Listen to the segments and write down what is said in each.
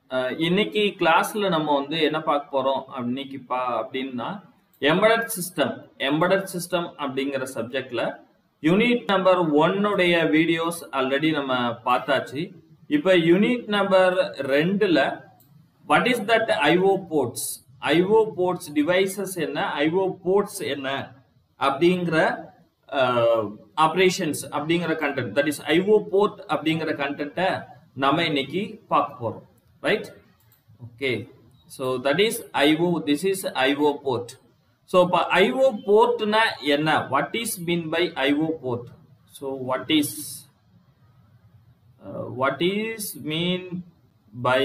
அஹ் இன்னைக்கு கிளாஸ்ல நம்ம வந்து என்ன பார்க்க போறோம் இன்னைக்கு பா அப்படின்னா எம்படட் சிஸ்டம் எம்படட் சிஸ்டம் அப்படிங்கிற சப்ஜெக்ட்ல யூனிட் நம்பர் ஒன்னுடைய வீடியோஸ் ஆல்ரெடி நம்ம பார்த்தாச்சு இப்போ யூனிட் நம்பர் ரெண்டுல what is that IO ports IO ports devices என்ன ஐஓ போர்ட்ஸ் என்ன அப்படிங்கிற ஆப்ரேஷன்ஸ் அப்படிங்கிற content that is IO port அப்படிங்கிற கண்டென்ட்டை நம்ம இன்னைக்கு பார்க்க போறோம் right okay so that is IO this is IO port so இப்போ ஐஓ போர்ட்னா என்ன what is mean by IO port so what is what is mean by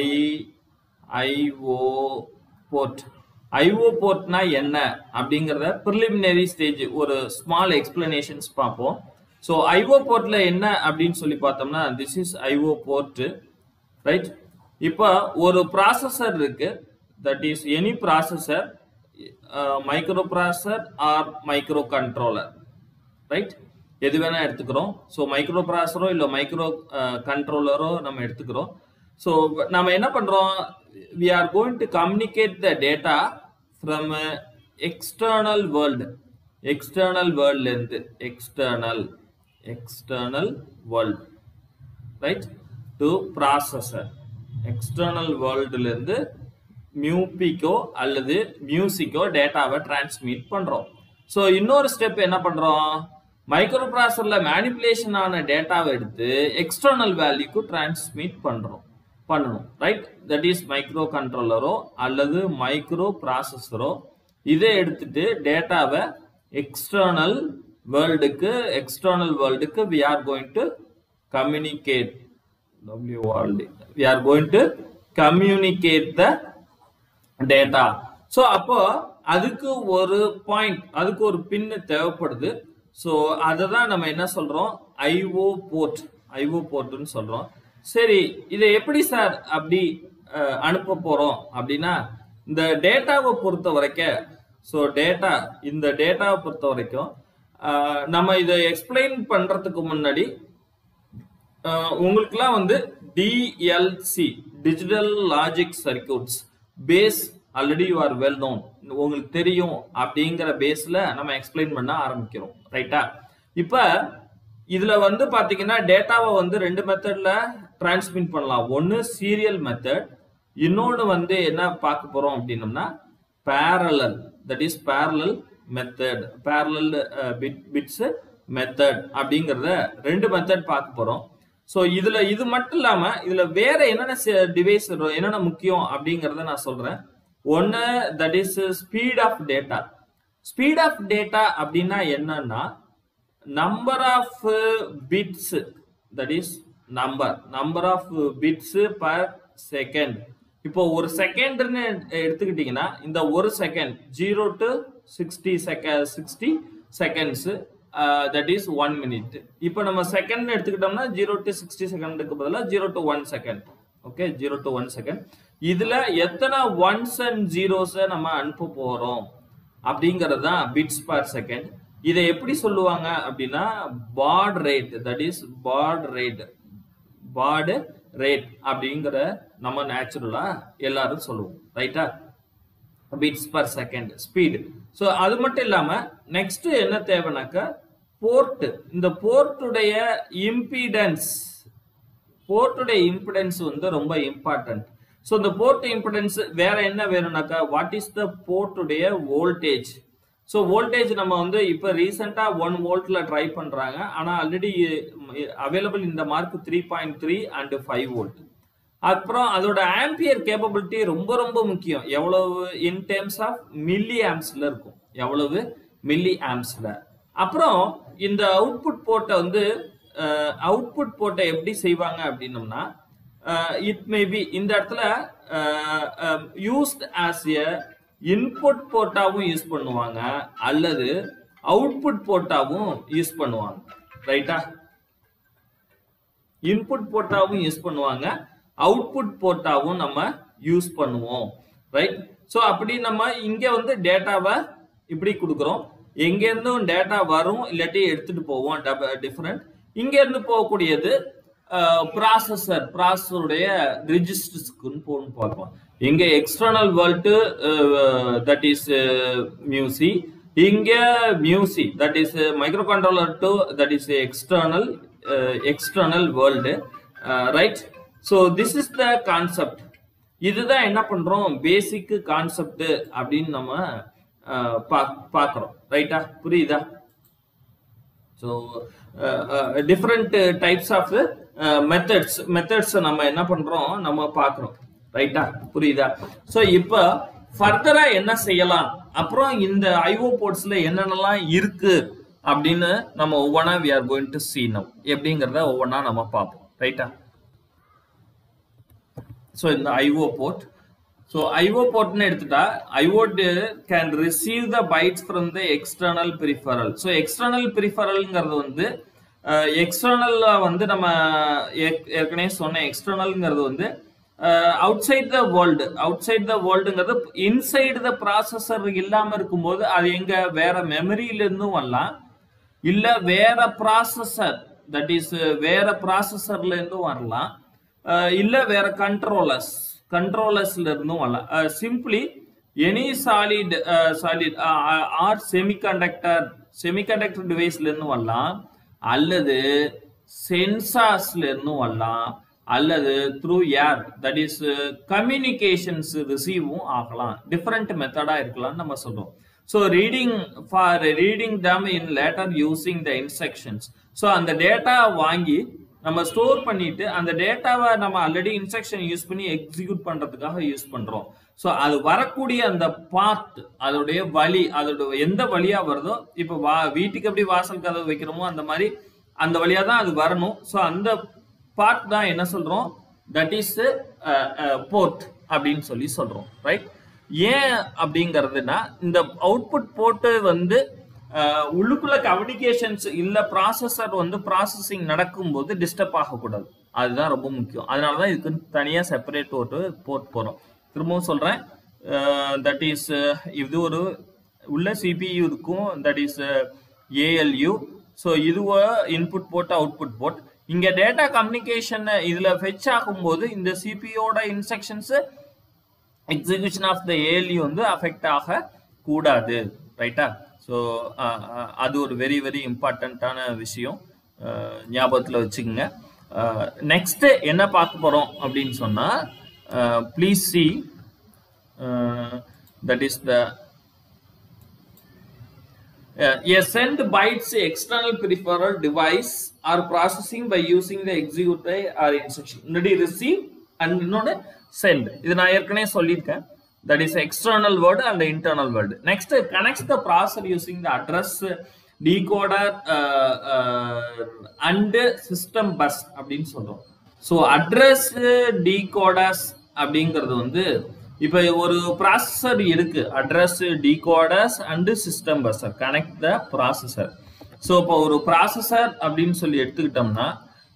IO board IO போர்ட்னா என்ன அப்படிங்கிறத ப்ரிலிமினரி ஸ்டேஜ் ஒரு ஸ்மால் எக்ஸ்பிளனேஷன்ஸ் பார்ப்போம் so IO போர்ட்ல என்ன அப்படின்னு சொல்லி பார்த்தோம்னா this is IO port right இப்போ ஒரு ப்ராசஸர் இருக்கு that is any processor micro processor or micro controller right எது வேணா எடுத்துக்கிறோம் ஸோ மைக்ரோ ப்ராசரோ இல்லை மைக்ரோ கண்ட்ரோலரோ நம்ம எடுத்துக்கிறோம் ஸோ நம்ம என்ன பண்றோம் we are going to communicate the data from external world external வேர்ல்ட்லேருந்து external external world right to processor external வேர்ல்டுலேருந்து மியூபிக்கோ அல்லது மியூசிக்கோ டேட்டாவை டிரான்ஸ்மிட் பண்ணுறோம் ஸோ இன்னொரு ஸ்டெப் என்ன பண்ணுறோம் மைக்ரோ ப்ராசரில் மேனிப்புலேஷன் ஆன டேட்டாவை எடுத்து எக்ஸ்டர்னல் வேல்யூக்கு டிரான்ஸ்மிட் பண்ணுறோம் பண்ணணும் ரைட் தட் இஸ் மைக்ரோ கண்ட்ரோலரோ அல்லது மைக்ரோ ப்ராசஸரோ இதை எடுத்துட்டு டேட்டாவை எக்ஸ்டர்னல் வேர்ல்டுக்கு எக்ஸ்டர்னல் வேர்ல்டுக்கு we are going to communicate WRD. We are going to communicate the data. So அப்போ அதுக்கு ஒரு பாயிண்ட் அதுக்கு ஒரு பின்னு தேவைப்படுது ஸோ அதை தான் நம்ம என்ன சொல்றோம் ஐஓ போர்ட் ஐஓ போர்ட்னு சொல்றோம் சரி இதை எப்படி சார் அப்படி அஹ், அனுப்ப போறோம் அப்படின்னா இந்த டேட்டாவை பொறுத்த வரைக்கும் ஸோ டேட்டா இந்த டேட்டாவை பொறுத்த வரைக்கும் அஹ், நம்ம இதை எக்ஸ்பிளைன் பண்றதுக்கு முன்னாடி அஹ் உங்களுக்குலாம் வந்து DLC digital logic circuits base already you are well known உங்களுக்கு தெரியும் அப்படிங்கிற பேஸ்ல நம்ம எக்ஸ்பிளைன் பண்ண ஆரம்பிக்கிறோம் ரைட்டா இப்ப இதுல வந்து பாத்தீங்கன்னா டேட்டாவை வந்து ரெண்டு மெத்தட்ல டிரான்ஸ்மிட் பண்ணலாம் ஒன்னு சீரியல் மெத்தட் இன்னொன்னு வந்து என்ன பார்க்க போறோம் அப்படின்னம்னா parallel that is parallel method parallel bit bits method அப்படிங்கறத ரெண்டு மெத்தட் பார்க்க போறோம் ஸோ இதுல இது மட்டும் இல்லாம இதுல வேற என்னென்ன டிவைஸ் என்னென்ன முக்கியம் அப்படிங்கறத நான் சொல்றேன் ஒன்னு that is speed of data speed of data அப்படின்னா என்னன்னா number of bits that is number number of bits per second இப்போ ஒரு செகண்ட்னு எடுத்துக்கிட்டீங்கன்னா இந்த ஒரு second zero to sixty second sixty seconds that is one minute இப்போ நம்ம செகண்ட் எடுத்துக்கிட்டோம்னா ஜீரோ டு சிக்ஸ்டி செகண்டுக்கு பதிலாக zero to one second okay zero to one second இதுல எத்தனை ஒன்ஸ் அண்ட் ஜீரோஸை நம்ம அனுப்ப போறோம் அப்படிங்கிறது தான் பிட்ஸ் பர் செகண்ட் இதை எப்படி சொல்லுவாங்க அப்படின்னா baud rate that is baud rate baud rate அப்படிங்கிற நம்ம நேச்சுரலா எல்லாரும் சொல்லுவோம் ரைட்டா bits per second speed so அது மட்டும் இல்லாம நெக்ஸ்ட் என்ன தேவைனாக்கா போர்ட் இந்த போர்ட்டுடைய இம்பிடன்ஸ் போர்ட்டுடைய இம்பிடன்ஸ் வந்து ரொம்ப இம்பார்ட்டன்ட் ஸோ இந்த போர்ட் இம்பிடன்ஸ் வேற என்ன வேணும்னாக்கா வாட் இஸ் த போர்ட்டுடைய வோல்டேஜ் ஸோ வோல்டேஜ் நம்ம வந்து இப்போ ரீசெண்டாக ஒன் வோல்ட்ல ட்ரை பண்றாங்க ஆனால் ஆல்ரெடி அவைலபிள் இந்த mark three point three and five volt அப்புறம் அதோட ஆம்பியர் கேப்பபிலிட்டி ரொம்ப ரொம்ப முக்கியம் எவ்வளவு இன் டேர்ம்ஸ் ஆஃப் மில்லி ஆம்ஸ்ல இருக்கும் எவ்வளவு மில்லி ஆம்ஸ்ல அப்புறம் இந்த அவுட்புட் போர்ட்டை வந்து அவுட்புட் போர்ட்டை எப்படி செய்வாங்க அப்படின்னம்னா இட் மே பி இந்த இடத்துல யூஸ்ட் ஆஸ் எ இன்புட் போர்ட்டாவும் யூஸ் பண்ணுவாங்க அல்லது அவுட்புட் போர்ட்டாவும் யூஸ் பண்ணுவாங்க ரைட்டா இன்புட் போர்ட்டாவும் யூஸ் பண்ணுவாங்க அவுட்புட் போர்ட்டாவும் நம்ம யூஸ் பண்ணுவோம் ரைட் ஸோ அப்படி நம்ம இங்க வந்து டேட்டாவை இப்படி கொடுக்குறோம் எங்க இருந்தும் டேட்டா வரும் இல்லாட்டி எடுத்துட்டு போவோம் டிஃபரெண்ட் இங்க இருந்து போகக்கூடியது ப்ராசஸர் ப்ராசஸருடைய ரிஜிஸ்டர்ஸ்க்குன்னு போன்னு பார்க்கலாம் இங்க எக்ஸ்டர்னல் வேர்ல்டு தட் இஸ் மியூசி இங்க மியூசி that is micro controller to that is external external world right so this is the concept இதுதான் என்ன பண்றோம் பேசிக் கான்செப்ட் அப்படின்னு நம்ம அஹ், பா- பார்க்கிறோம் ரைட்டா புரியுதா so different types of methods methods நம்ம என்ன பண்றோம் நம்ம பார்க்குறோம் ரைட்டா புரியுதா ஸோ இப்போ ஃபர்தரா என்ன செய்யலாம் அப்புறம் இந்த ஐஓ போர்ட்ஸ்ல என்னென்னலாம் இருக்கு அப்படின்னு நம்ம ஒவ்வொன்றா we are going to see now எப்படிங்கிறத ஒவ்வொன்றா நம்ம பார்ப்போம் ரைட்டா ஸோ இந்த ஐஓ போர்ட் ஸோ ஐஓ போர்ட்னு எடுத்துட்டா IO can receive the bytes from the external peripheral so external பெரிஃபரல்ங்கிறது வந்து எக்ஸ்டர்னல்ல வந்து நம்ம ஏற்- ஏற்கனவே சொன்ன எக்ஸ்டர்னல்ங்கிறது வந்து outside the world outside the வேர்ல்டுங்கிறது இன்சைடு த ப்ராசஸர் இல்லாம இருக்கும்போது அது எங்க வேற மெமரியில இருந்தும் வரலாம் இல்ல வேற ப்ராசஸர் தட் இஸ் வேற ப்ராசஸர்ல இருந்தும் வரலாம் அஹ் இல்ல வேற கண்ட்ரோலர்ஸ் கண்ட்ரோலர்ஸ்ல இருந்தும் வரலாம் simply any solid solid or semiconductor semiconductor டிவைஸ்ல இருந்து வரலாம் அல்லது சென்சார்ஸ்ல இருந்தும் வரலாம் அல்லது through air that is communications ரிசீவும் ஆகலாம் டிஃப்ரெண்ட் மெத்தடா இருக்கலாம் நம்ம சொல்றோம் so reading for reading them in later using the instructions so அந்த டேட்டா வாங்கி நம்ம ஸ்டோர் பண்ணிட்டு அந்த டேட்டாவை நம்ம ஆல்ரெடி இன்ஸ்ட்ரக்ஷன் யூஸ் பண்ணி எக்ஸிக்யூட் பண்றதுக்காக யூஸ் பண்றோம் ஸோ அது வரக்கூடிய அந்த பார்ட் அதோடைய வழி அதோட எந்த வழியா வருதோ இப்போ வா வீட்டுக்கு எப்படி வாசல் கதவு வைக்கிறோமோ அந்த மாதிரி அந்த வழியா தான் அது வரணும் ஸோ அந்த பார்ட் தான் என்ன சொல்றோம் தட் இஸ் போர்ட் அப்படின்னு சொல்லி சொல்றோம் ரைட் ஏன் அப்படிங்கிறதுனா இந்த அவுட்புட் போர்ட்டு வந்து அஹ், உள்ளுக்குள்ள கம்யூனிகேஷன்ஸ் இல்ல ப்ராசஸர் வந்து ப்ராசஸிங் நடக்கும்போது டிஸ்டர்ப் ஆகக்கூடாது அதுதான் ரொம்ப முக்கியம் அதனால தான் இதுக்கு தனியா செப்பரேட் ஒரு போர்ட் போறோம் திரும்பவும் சொல்றேன் தட் இஸ் இது ஒரு உள்ள சிபியு இருக்கும் தட் இஸ் ஏஎல்யூ ஸோ இதுவோ இன்புட் போர்ட் அவுட்புட் போர்ட் இங்க டேட்டா கம்யூனிகேஷன் இதுல ஃபெச் ஆகும்போது இந்த சிபியோட instructions execution of the ALU வந்து அஃபெக்ட் ஆக கூடாது ரைட்டா ஸோ அது ஒரு வெரி வெரி இம்பார்ட்டண்ட்டான விஷயம் அஹ், ஞாபகத்துல வச்சுக்கோங்க நெக்ஸ்ட் என்ன பார்க்க போறோம் அப்படின்னு சொன்னா please see that is the Uh, a send bytes external peripheral device are processing by using the execute or instruction முன்னாடி receive and இன்னொன்று send இது நான் ஏற்கனவே சொல்லியிருக்கேன் that is external word and internal word next connects the processor using the address decoder uh, uh, and system bus அப்படின்னு சொல்றோம் so address டீகோடர்ஸ் அப்படிங்கிறது வந்து இப்போ ஒரு ப்ராசஸர் இருக்கு address decoders and system buses connect the processor so இப்போ ஒரு processor அப்படின்னு சொல்லி எடுத்துக்கிட்டோம்னா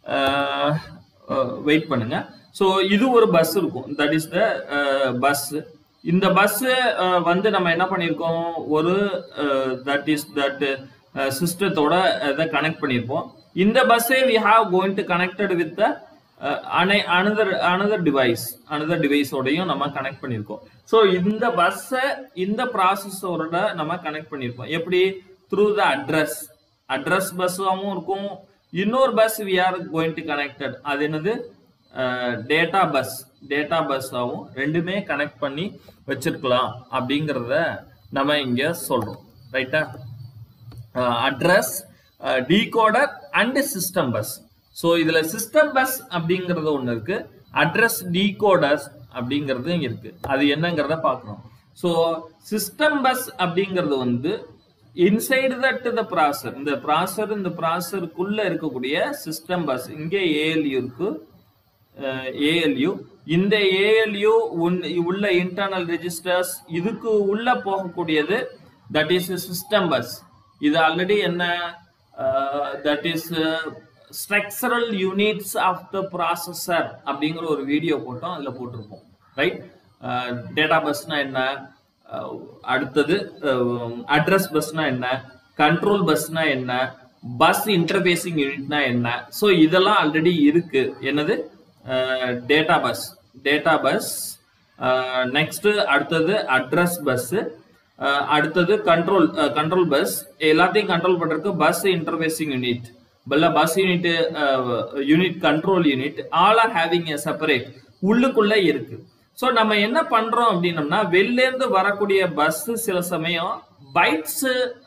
வெயிட் பண்ணுங்க ஸோ இது ஒரு பஸ் இருக்கும் தட் இஸ் த பஸ் இந்த பஸ் வந்து நம்ம என்ன பண்ணியிருக்கோம் ஒரு தட் இஸ் தட் சிஸ்டத்தோட இதை கனெக்ட் பண்ணியிருப்போம் இந்த பஸ்ஸே we have going to connected with another another device another டிவைஸோடையும் நம்ம கனெக்ட் பண்ணியிருக்கோம் ஸோ இந்த பஸ்ஸை இந்த ப்ராசஸோட நம்ம கனெக்ட் பண்ணியிருக்கோம் எப்படி த்ரூ த அட்ரஸ் அட்ரஸ் பஸ்ஸாகவும் இருக்கும் இன்னொரு bus we are going to connected அது என்னது டேட்டா பஸ் டேட்டா பஸ்ஸாகவும் ரெண்டுமே கனெக்ட் பண்ணி வச்சிருக்கலாம் அப்படிங்கிறத நம்ம இங்க சொல்றோம் ரைட்டா address decoder and system bus so இதுல சிஸ்டம் பஸ் அப்படிங்கிறது ஒன்று இருக்கு அட்ரஸ் டீகோடர்ஸ் அப்படிங்கிறது இங்க இருக்கு அது என்னங்கிறத பார்க்கணும் ஸோ சிஸ்டம் பஸ் அப்படிங்கிறது வந்து இன்சைடு தட் த ப்ராசர் இந்த ப்ராசர் இந்த ப்ராசருக்குள்ள இருக்கக்கூடிய சிஸ்டம் பஸ் இங்கே ஏஎல்யூ இருக்கு ஏஎல்யூ இந்த ஏஎல்யூ உள்ள இன்டர்னல் ரெஜிஸ்டர்ஸ் இதுக்கு உள்ள போகக்கூடியது தட் இஸ் சிஸ்டம் பஸ் இது ஆல்ரெடி என்ன that is structural units of the processor அப்படிங்கிற ஒரு வீடியோ போட்டோம் அதில் போட்டிருப்போம் ரைட் டேட்டா பஸ்னா என்ன அஹ், அடுத்தது அட்ரஸ் பஸ்னா என்ன கண்ட்ரோல் பஸ்னா என்ன பஸ் இன்டர்ஃபேசிங் யூனிட்னா என்ன ஸோ இதெல்லாம் ஆல்ரெடி இருக்கு என்னது data bus data bus next அடுத்தது அட்ரஸ் பஸ் அடுத்தது கண்ட்ரோல் கண்ட்ரோல் பஸ் எல்லாத்தையும் கண்ட்ரோல் பண்றதுக்கு பஸ் இன்டர்ஃபேசிங் யூனிட் பல்ல bus unit unit control unit all are having a separate உள்ளுக்குள்ள இருக்கு ஸோ நம்ம என்ன பண்றோம் அப்படின்னம்னா வெளில இருந்து வரக்கூடிய பஸ் சில சமயம் பைட்ஸ்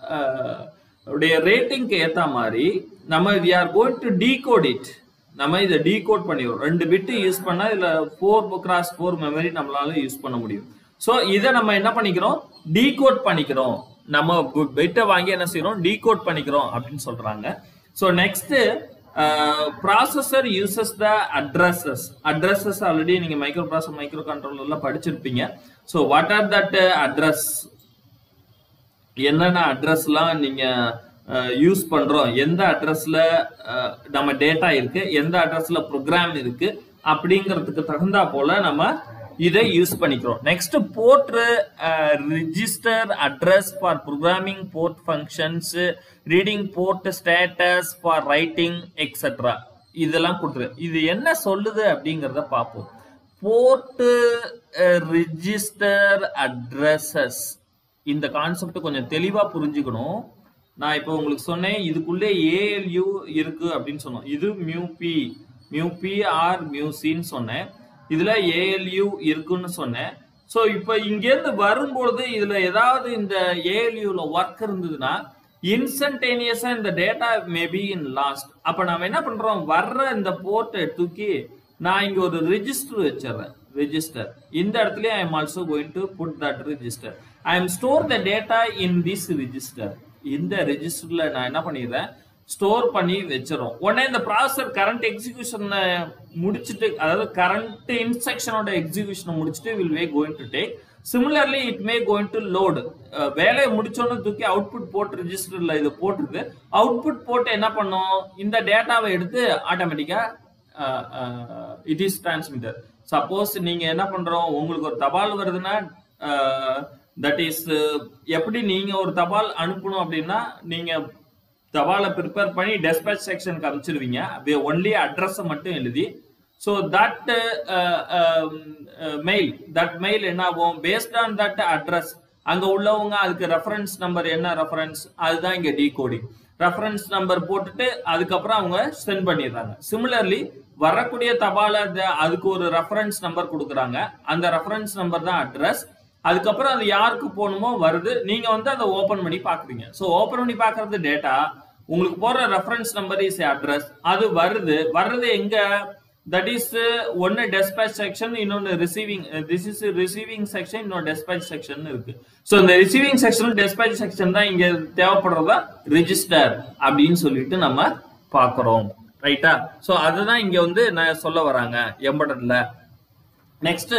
உடைய ரேட்டிங்க்கு ஏத்த மாதிரி நம்ம we are going to decode it நம்ம இதை டீகோட் பண்ணிடுவோம் ரெண்டு பிட்டு யூஸ் பண்ணா இதுல ஃபோர் கிராஸ் ஃபோர் மெமரி நம்மளால யூஸ் பண்ண முடியும் ஸோ இதை நம்ம என்ன பண்ணிக்கிறோம் டீகோட் பண்ணிக்கிறோம் நம்ம பிட்டை வாங்கி என்ன செய்யறோம் டீகோட் பண்ணிக்கிறோம் அப்படின்னு சொல்றாங்க so next processor uses the addresses addresses already நீங்க மைக்ரோ ப்ராசஸ் மைக்ரோ கண்ட்ரோலர்ல படிச்சிருப்பீங்க so what are that address என்னென்ன அட்ரஸ்லாம் நீங்க யூஸ் பண்றோம் எந்த அட்ரஸ்ல நம்ம டேட்டா இருக்கு எந்த அட்ரஸ்ல ப்ரோக்ராம் இருக்கு அப்படிங்கிறதுக்கு தகுந்தா போல நம்ம இதை யூஸ் பண்ணிக்கிறோம் next port register address for programming port functions reading port status for writing etcetera இதெல்லாம் கொடுத்துரு இது என்ன சொல்லுது அப்படிங்கிறத பார்ப்போம் போர்ட் ரிஜிஸ்டர் அட்ரஸஸ் இந்த கான்செப்ட் கொஞ்சம் தெளிவா புரிஞ்சுக்கணும் நான் இப்போ உங்களுக்கு சொன்னேன் இதுக்குள்ளே ஏஎல்யூ இருக்கு அப்படின்னு சொன்னோம் இது mu P mu P R mu சின்னு சொன்னேன் இதுல ஏஎல்யூ இருக்குன்னு சொன்னேன் ஸோ இப்போ இங்கேருந்து வரும்பொழுது இதுல ஏதாவது இந்த ஏஎல்யூல ஒர்க் இருந்ததுன்னா இன்ஸ்டன்டேனியஸா இந்த டேட்டா மேபி இன் லாஸ்ட் அப்ப நாம என்ன பண்றோம் வர்ற இந்த போர்ட்டை தூக்கி நான் இங்க ஒரு ரிஜிஸ்டர் வச்சிடுறேன் ரிஜிஸ்டர் இந்த இடத்துல I am also going to put that register I am store the data in this register இந்த ரெஜிஸ்டர்ல நான் என்ன பண்ணிடுறேன் ஸ்டோர் பண்ணி வச்சிடும் உடனே இந்த ப்ராசஸர் கரண்ட் எக்ஸிகியூஷன் முடிச்சுட்டு அதாவது கரண்ட் இன்ஸ்ட்ரக்ஷனோட எக்ஸிகியூஷனை முடிச்சுட்டு will we going to take similarly it may going to load வேலையை முடிச்சோன்னு தூக்கி அவுட்புட் போர்ட் ரிஜிஸ்டர்ல இது போட்டுருக்கு அவுட்புட் போட்டு என்ன பண்ணும் இந்த டேட்டாவை எடுத்து ஆட்டோமேட்டிக்கா இட் இஸ் டிரான்ஸ்மிட்டர் சப்போஸ் நீங்க என்ன பண்றோம் உங்களுக்கு ஒரு தபால் வருதுன்னா தட் இஸ் எப்படி நீங்க ஒரு தபால் அனுப்பணும் அப்படின்னா நீங்க தபாலை ப்ரிப்பேர் பண்ணி டெஸ்பேச் செக்ஷனுக்கு அனுப்பிச்சிருவீங்க ஒன்லி அட்ரஸை மட்டும் எழுதி so that mail that mail என்ன ஆகும் பேஸ்ட் ஆன் தட் அட்ரஸ் அங்க உள்ளவங்க அதுக்கு ரெஃபரன்ஸ் நம்பர் என்ன ரெஃபரன்ஸ் அதுதான் இங்க டீகோடிங் ரெஃபரன்ஸ் நம்பர் போட்டுட்டு அதுக்கப்புறம் அவங்க சென்ட் பண்ணிடுறாங்க சிமிலர்லி வரக்கூடிய தபால அதுக்கு ஒரு ரெஃபரன்ஸ் நம்பர் கொடுக்குறாங்க அந்த ரெஃபரன்ஸ் நம்பர் தான் அட்ரஸ் அதுக்கப்புறம் அது யாருக்கு போகணுமோ வருது நீங்க வந்து அதை ஓபன் பண்ணி பாக்குறீங்க ஸோ ஓபன் பண்ணி பாக்குறது டேட்டா உங்களுக்கு போற ரெஃபரன்ஸ் நம்பர் இஸ் அட்ரஸ் அது வருது வர்றது எங்க தட் இஸ் ஒன்னு டெஸ்பேச் செக்ஷன் இன்னொன்னு receiving this is receiving section இன்னொரு டெஸ்பேச் செக்ஷன் இருக்கு ஸோ இந்த ரிசீவிங் செக்ஷன் டெஸ்பேச் செக்ஷன் தான் இங்க தேவைப்படுறதா ரிஜிஸ்டர் அப்படின்னு சொல்லிட்டு நம்ம பாக்குறோம் ரைட்டா ஸோ அதுதான் இங்க வந்து நான் சொல்ல வராங்க எம்படர்ல next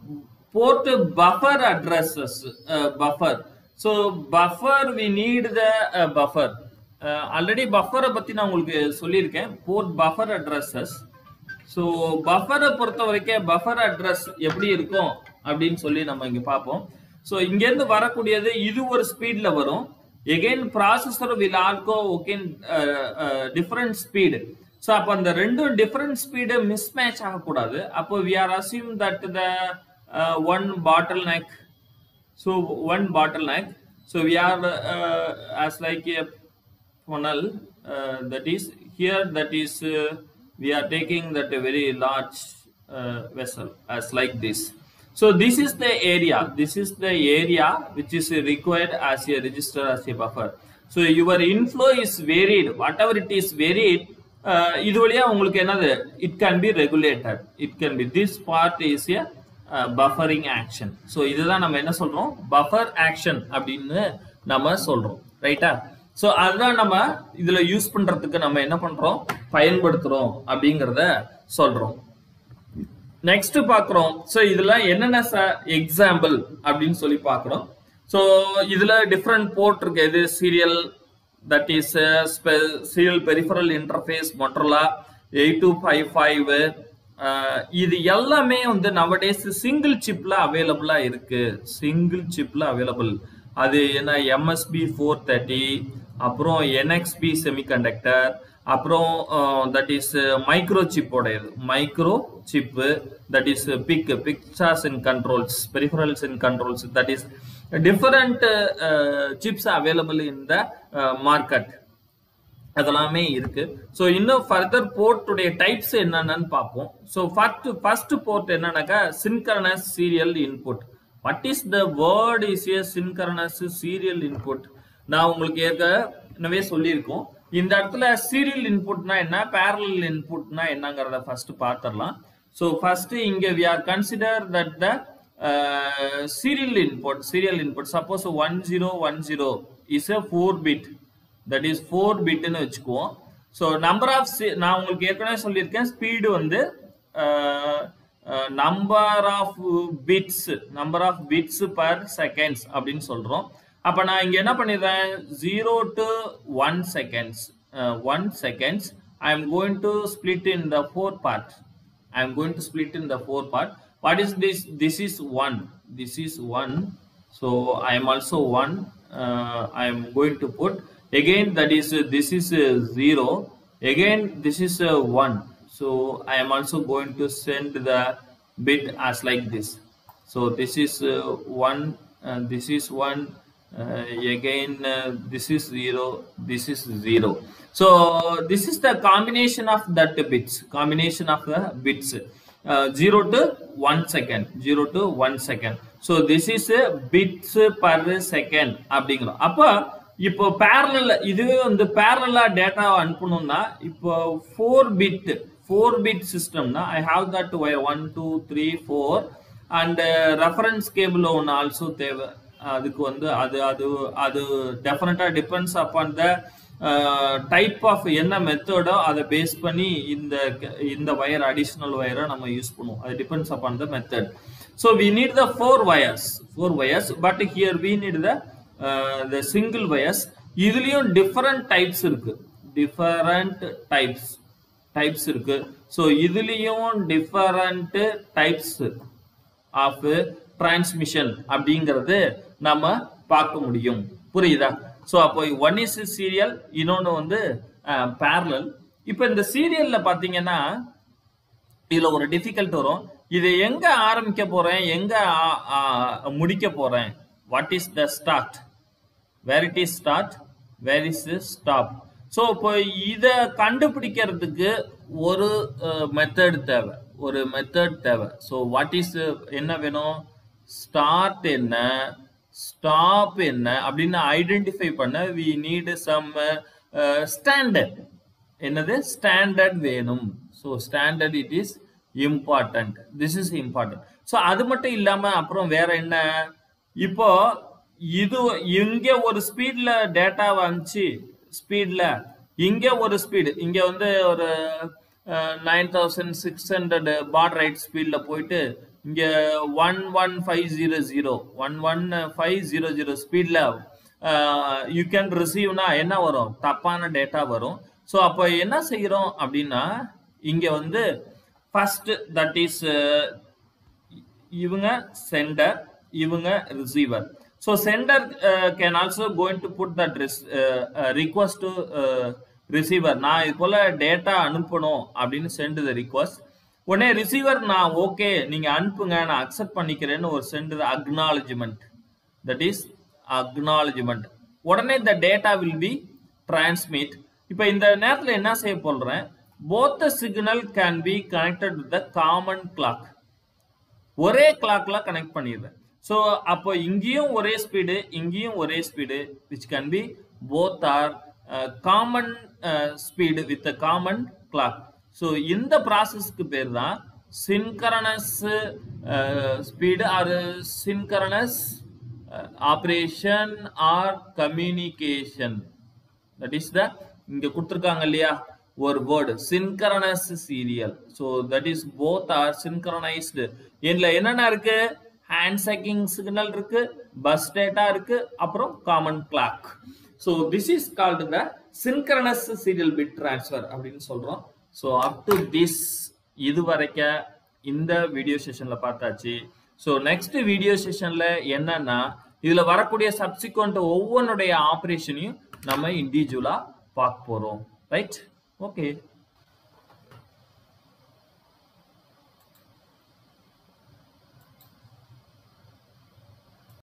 port buffer addresses buffer so buffer we need the buffer already பஃபரை பத்தி நான் உங்களுக்கு சொல்லியிருக்கேன் போர்ட் பஃபர் அட்ரஸஸ் ஸோ பஃபரை பொறுத்த வரைக்கும் பஃபர் அட்ரஸ் எப்படி இருக்கும் அப்படின்னு சொல்லி நம்ம இங்க பார்ப்போம் ஸோ இங்கேருந்து வரக்கூடியது இது ஒரு ஸ்பீட்ல வரும் again processor will also okay different speed so அப்போ அந்த ரெண்டும் டிஃப்ரெண்ட் ஸ்பீடு மிஸ் மேட்ச் ஆகக்கூடாது அப்போ we are assume that the one bottleneck so one bottleneck so we are as like a funnel uh, that is here that is uh, we are taking that a very large uh, vessel as like this so this is the area this is the area which is required as a register as a buffer so your inflow is varied whatever it is varied uh, இது வழியா உங்களுக்கு என்னது it can be regulated it can be this part is a buffering action so இதுதான் நம்ம என்ன சொல்றோம் buffer action அப்படின்னு நம்ம சொல்றோம் ரைட்டா ஸோ அதுதான் நம்ம இதுல யூஸ் பண்றதுக்கு நம்ம என்ன பண்றோம் பயன்படுத்துறோம் அப்படிங்கிறத சொல்றோம் நெக்ஸ்ட் பாக்குறோம் ஸோ இதுல என்னென்ன எக்ஸாம்பிள் அப்படின்னு சொல்லி பாக்குறோம் ஸோ இதுல டிஃப்ரெண்ட் போர்ட் இருக்கு இது serial that is serial peripheral interface Motorola eight two five five இது எல்லாமே வந்து நவடேஸ் சிங்கிள் சிப்ல அவைலபிளா இருக்கு சிங்கிள் சிப்ல அவைலபிள் அது என்ன எம்எஸ்பி ஃபோர் தேர்ட்டி அப்புறம் என்எக்ஸ்பி செமிகண்டக்டர் அப்புறம் தட் இஸ் மைக்ரோ சிப்போடையது micro chip that is PIC பிக்சார்ஸ் in controls peripherals in controls that is different chips available in the market அதெல்லாமே இருக்கு ஸோ இன்னும் ஃபர்தர் போர்ட்டுடைய டைப்ஸ் என்னென்னு பார்ப்போம் ஸோ ஃபர்ஸ்ட் ஃபர்ஸ்ட் போர்ட் என்னன்னாக்கா synchronous serial input what is the word is a synchronous serial input நான் உங்களுக்கு ஏற்கனவே சொல்லியிருக்கோம் இந்த இடத்துல சீரியல் இன்புட்னா என்ன பேரலல் இன்புட்னா என்னங்கிறத ஃபர்ஸ்ட் பார்த்துடலாம் ஸோ ஃபர்ஸ்ட் இங்க we are consider that the serial input serial input suppose one zero one zero is a four bit that is four பிட்னு வச்சுக்குவோம் ஸோ நம்பர் ஆஃப் நான் உங்களுக்கு ஏற்கனவே சொல்லியிருக்கேன் ஸ்பீடு வந்து number of bits number of bits per seconds அப்படின்னு சொல்றோம் அப்போ நான் இங்கே என்ன பண்ணிடுறேன் zero to one seconds one seconds I am going to split in the four part I am going to split in the four part what is this this is one this is one so I am also one I am going to put again that is uh, this is uh, 0 again this is uh, 1 so i am also going to send the bit as like this so this is uh, 1 uh, this is 1 uh, again uh, this is 0 this is 0 so this is the combination of that bits combination of the bits uh, 0 to 1 second 0 to 1 second so this is uh, bits per second அப்படிங்கிறோம் அப்போ இப்போ பேரல இதுவே வந்து பேரலா டேட்டாவை அனுப்பணும்னா இப்போ four bit four bit சிஸ்டம்னா I have that wire one two three four and reference cable ஒன்று ஆல்சோ தேவை அதுக்கு வந்து அது அது அது definitely depends upon the type of என்ன மெத்தடோ அதை பேஸ் பண்ணி இந்த இந்த ஒயர் அடிஷ்னல் ஒயரை நம்ம யூஸ் பண்ணுவோம் அது depends upon the method so we need the four wires four wires but here we need the the single wires இதுலயும் டிஃபரண்ட் டைப்ஸ் இருக்கு டிஃபரண்ட் டைப்ஸ் டைப்ஸ் இருக்கு ஸோ இதுலயும் டிஃபரண்ட் டைப்ஸ் ஆஃப் டிரான்ஸ்மிஷன் அப்படிங்கிறது நம்ம பார்க்க முடியும் புரியுதா ஸோ அப்போ ஒன் இஸ் சீரியல் இன்னொன்று வந்து பேரலல் இப்போ இந்த சீரியல்ல பார்த்தீங்கன்னா இதுல ஒரு டிஃபிகல்ட் வரும் இதை எங்க ஆரம்பிக்க போறேன் எங்க முடிக்க போறேன் what is the start where it is start where is stop so இப்போ இதை கண்டுபிடிக்கிறதுக்கு ஒரு மெத்தட் தேவை ஒரு மெத்தட் தேவை ஸோ வாட் இஸ் என்ன வேணும் ஸ்டார்ட் என்ன ஸ்டாப் என்ன அப்படின்னு ஐடென்டிஃபை பண்ண வி நீடு சம் ஸ்டாண்டர்ட் என்னது ஸ்டாண்டர்ட் வேணும் so standard it is important this is important so அது மட்டும் இல்லாம அப்புறம் வேற என்ன இப்போ இது இங்க ஒரு ஸ்பீட்ல டேட்டா வந்துச்சு ஸ்பீட்ல இங்க ஒரு ஸ்பீடு இங்க வந்து ஒரு nine thousand six hundred baud rate ஸ்பீட்ல போயிட்டு இங்க one one five zero zero one one five zero zero ஸ்பீட்ல யூ கேன் ரிசீவ்னா என்ன வரும் தப்பான டேட்டா வரும் ஸோ அப்போ என்ன செய்யறோம் அப்படின்னா இங்க வந்து ஃபர்ஸ்ட் தட் இஸ் இவங்க சென்டர் இவங்க receiver so sender can also going to put that request to receiver நான் இது போல டேட்டா அனுப்பணும் அப்படின்னு சென்ட் த ரிக்வஸ்ட் உடனே ரிசீவர் நான் ஓகே நீங்க அனுப்புங்க நான் அக்செப்ட் பண்ணிக்கிறேன்னு ஒரு send acknowledgement that is acknowledgement உடனே இந்த டேட்டா வில் பி டிரான்ஸ்மிட் இப்போ இந்த நேரத்தில் என்ன செய்ய போடுறேன் both signal can be connected with the common clock ஒரே கிளாக்ல கனெக்ட் பண்ணிடுறேன் ஸோ அப்போ இங்கேயும் ஒரே ஸ்பீடு இங்கேயும் ஒரே speed which can be both are common speed with common clock so இந்த ப்ராசஸ்க்கு பேர் தான் synchronous speed are synchronous operation are communication that is the இங்க கொடுத்துருக்காங்க இல்லையா ஒரு word synchronous serial so that is both are synchronised இதுல என்னென்ன இருக்கு ஹேண்ட் செக்கிங் சிக்னல் இருக்கு பஸ் டேட்டா இருக்கு அப்புறம் common clock so this is called the synchronous serial bit transfer அப்படின்னு சொல்றோம் ஸோ அப் டு திஸ் இது வரைக்கும் இந்த வீடியோ செஷன்ல பார்த்தாச்சு ஸோ நெக்ஸ்ட் வீடியோ செஷன்ல என்னன்னா இதுல வரக்கூடிய சப்சிக்வெண்ட் ஒவ்வொன்றுடைய ஆப்ரேஷனையும் நம்ம இண்டிவிஜுவலா பார்க்க போறோம் ரைட் ஓகே